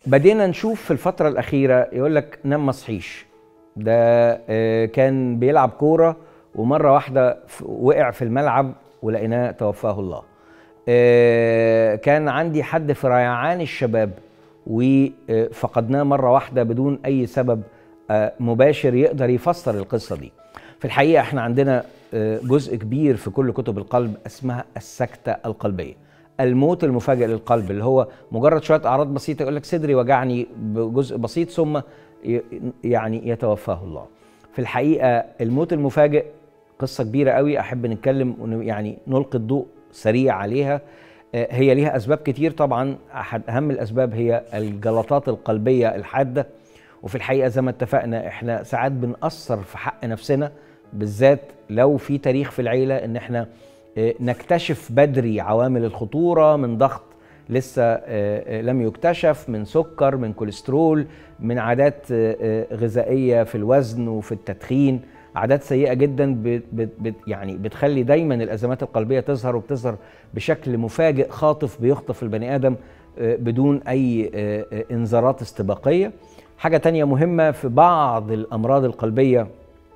بدينا نشوف في الفترة الأخيرة يقول لك نام ما صحيش ده آه، كان بيلعب كورة ومرة واحدة ف- وقع في الملعب ولقيناه توفاه الله آه، كان عندي حد في ريعان الشباب وفقدناه مرة واحدة بدون أي سبب آه، مباشر يقدر يفسر القصة دي في الحقيقة احنا عندنا آه، جزء كبير في كل كتب القلب اسمها السكتة القلبية الموت المفاجئ للقلب اللي هو مجرد شوية أعراض بسيطة يقول لك صدري وجعني بجزء بسيط ثم ي- يعني يتوفاه الله في الحقيقة الموت المفاجئ قصة كبيرة قوي أحب نتكلم ون- يعني نلقي الضوء سريع عليها آه، هي ليها أسباب كتير طبعا أحد أهم الأسباب هي الجلطات القلبية الحادة وفي الحقيقة زي ما اتفقنا احنا ساعات بنأثر في حق نفسنا بالذات لو في تاريخ في العيلة ان احنا آه، نكتشف بدري عوامل الخطورة من ضغط لسه آه، آه، لم يكتشف من سكر من كوليسترول من عادات آه، آه، غذائية في الوزن وفي التدخين عادات سيئة جدا بت بت بت يعني بتخلي دايما الأزمات القلبية تظهر وبتظهر بشكل مفاجئ خاطف بيخطف البني آدم آه، بدون أي آه، آه، إنذارات استباقية حاجة تانية مهمة في بعض الأمراض القلبية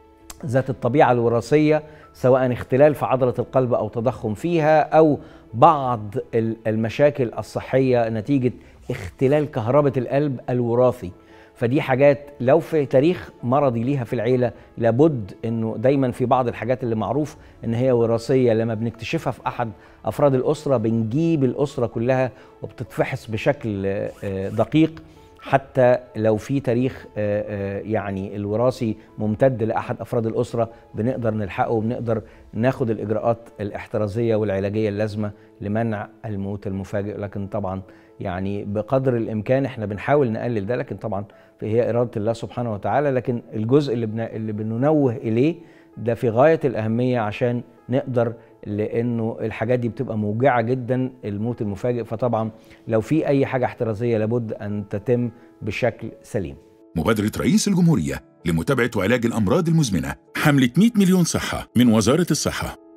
ذات الطبيعة الوراثية سواء اختلال في عضلة القلب أو تضخم فيها أو بعض ال- المشاكل الصحية نتيجة اختلال كهربة القلب الوراثي فدي حاجات لو في تاريخ مرضي ليها في العيلة لابد انه دايما في بعض الحاجات اللي معروف ان هي وراثية لما بنكتشفها في احد افراد الاسرة بنجيب الاسرة كلها وبتتفحص بشكل آه، آه، دقيق حتى لو في تاريخ آه، آه، يعني الوراثي ممتد لاحد افراد الاسره بنقدر نلحقه وبنقدر ناخد الاجراءات الاحترازيه والعلاجيه اللازمه لمنع الموت المفاجئ لكن طبعا يعني بقدر الامكان احنا بنحاول نقلل ده لكن طبعا هي اراده الله سبحانه وتعالى لكن الجزء اللي بن... اللي بننوه اليه ده في غايه الاهميه عشان نقدر لانه الحاجات دي بتبقى موجعه جدا الموت المفاجئ فطبعا لو في اي حاجه احترازيه لابد ان تتم بشكل سليم مبادرة رئيس الجمهورية لمتابعة وعلاج الأمراض المزمنة حملة 100 مليون صحة من وزارة الصحة